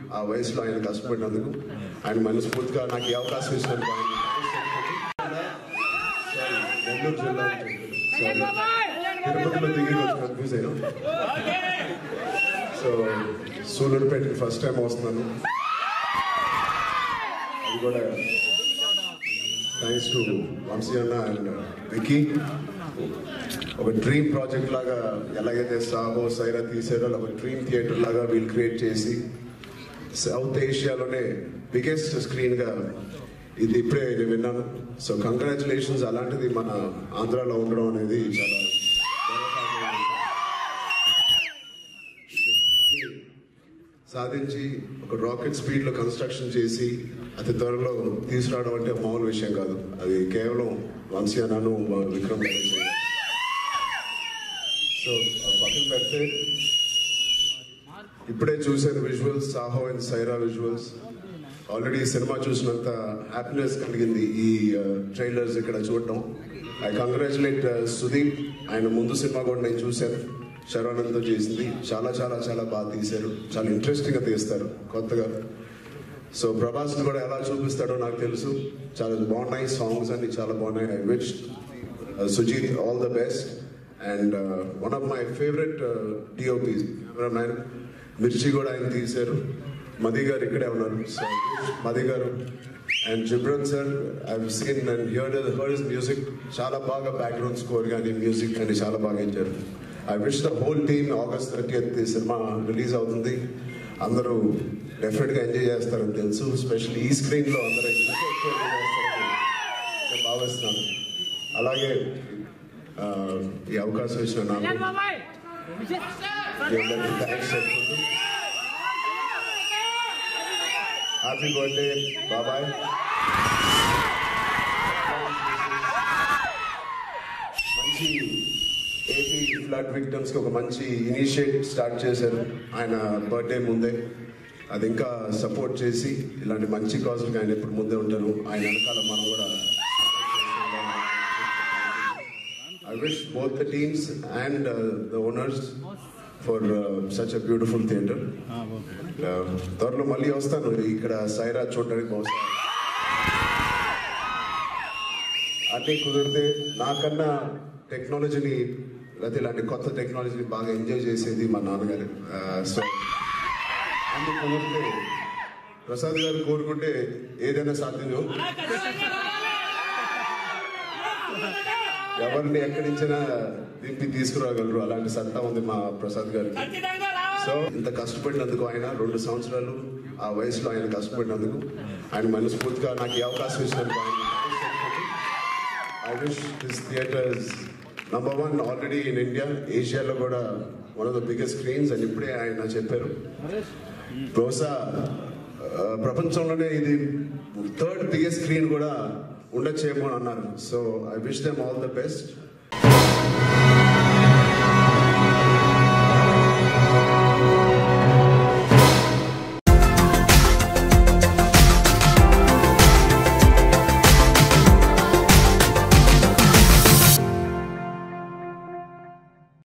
ఆ వయసులో ఆయన కష్టపడినందుకు ఆయన మనస్ఫూర్తిగా నాకు ఈ అవకాశం ఇచ్చినందుకు ఆయన Sorry, నెల్లూరు జిల్లా Sorry. తిరుపతిలో దిగి రోజు కన్ఫ్యూజ్ అయ్యాను సో సూలూరుపేటకి ఫస్ట్ టైం వస్తున్నాను అది కూడా థ్యాంక్స్ టు వంశీ అన్న అండ్ విక్కీ ఒక డ్రీమ్ ప్రాజెక్ట్ లాగా ఎలాగైతే సాహో సైరా తీసారో అలా ఒక డ్రీమ్ థియేటర్ లాగా వీళ్ళు క్రియేట్ చేసి సౌత్ ఏషియాలోనే బిగ్గెస్ట్ స్క్రీన్ గా ఇది ఇప్పుడే నేను విన్నాను సో కంగ్రాచులేషన్స్ అలాంటిది మన ఆంధ్రాలో ఉండడం అనేది చాలా గర్వకారణం. సాధించి ఒక రాకెట్ స్పీడ్ లో కన్స్ట్రక్షన్ చేసి అతి త్వరలో తీసుకురావడం అంటే మామూలు విషయం కాదు అది కేవలం వంశీ అన్నాను విక్రమ్ గారు చేయాలి. సో ఆ పక్కన పెడితే ఇప్పుడే చూశాను visuals Saaho and Sye Raa visuals already cinema చూసినంత హ్యాపీనెస్ కలిగింది ఈ ట్రైలర్స్ ఇక్కడ చూడటం ఐ కంగ్రాచులేట్ సుదీప్ ఆయన ముందు సినిమా కూడా నేను చూశాను శరవణంతో చేసింది చాలా చాలా చాలా బాగా తీశారు చాలా ఇంట్రెస్టింగ్ గా తీస్తారు కొత్తగా సో ప్రభాస్ కూడా ఎలా చూపిస్తాడో నాకు తెలుసు చాలా బాగున్నాయి సాంగ్స్ అన్ని చాలా బాగున్నాయి I wish Sujeeth all the best and one of my favourite DOP cameraman Mirchi కూడా ఆయన తీశారు మది గారు ఇక్కడే ఉన్నారు సో మది గారు and Ghibran sir I seen and hear heard his music చాలా బాగా బ్యాక్గ్రౌండ్ స్కోర్ కానీ మ్యూజిక్ కానీ చాలా బాగా ఇచ్చారు I wish the whole team August thirty cinema release అవుతుంది అందరూ డెఫినెట్ గా ఎంజాయ్ చేస్తారని తెలుసు స్పెషల్లీ ఈ స్క్రీన్ లో అందరూ ఇంకా ఎక్కువ ఎంజాయ్ చేస్తారని నేను భావిస్తున్నాను అలాగే ఆ, ఈ అవకాశం ఇచ్చిన నాకు మీ అందరికీ థ్యాంక్స్ చెప్పుకుంటూ హ్యాపీ బర్త్డే బాబాయ్ మంచి ఏపీ ఫ్లడ్ విక్టమ్స్ కి ఒక మంచి ఇనిషియేటివ్ స్టార్ట్ చేశారు ఆయన బర్త్డే ముందే అది ఇంకా సపోర్ట్ చేసి ఇలాంటి మంచి కాజులకు ఆయన ఎప్పుడు ముందే ఉంటారు ఆయన వెనకాల మనం కూడా I wish both the teams and the owners for such a beautiful theatre త్వరలో మళ్ళీ వస్తాను ఇక్కడ సైరా చూడడానికి బహుశా అన్నీ కుదిరితే నాకన్నా టెక్నాలజీని లేకపోతే ఇలాంటి కొత్త టెక్నాలజీని బాగా ఎంజాయ్ చేసేది మా నాన్నగారు సో అన్ని కుదిరితే ప్రసాద్ గారు కోరుకుంటే ఏదైనా సాధ్యం ఎవరిని ఎక్కడి నుంచైనా దింపి తీసుకురాగలరు అలాంటి సత్తా ఉంది మా ప్రసాద్ గారికి సో ఇంత కష్టపడినందుకు ఆయన రెండు సంవత్సరాలు ఆ వయసులో ఆయన కష్టపడినందుకు ఆయన మనస్ఫూర్తిగా నాకు ఈ అవకాశం ఇచ్చినందుకు ఆయన I wish this theatres number one already in India ఏషియాలో కూడా one of the biggest screens అని ఇప్పుడే ఆయన చెప్పారు బహుశా ఆ, ప్రపంచంలోనే ఇది థర్డ్ బిగ్గెస్ట్ స్క్రీన్ కూడా ఉండొచ్చేమో అని అన్నారు so I wish them all the best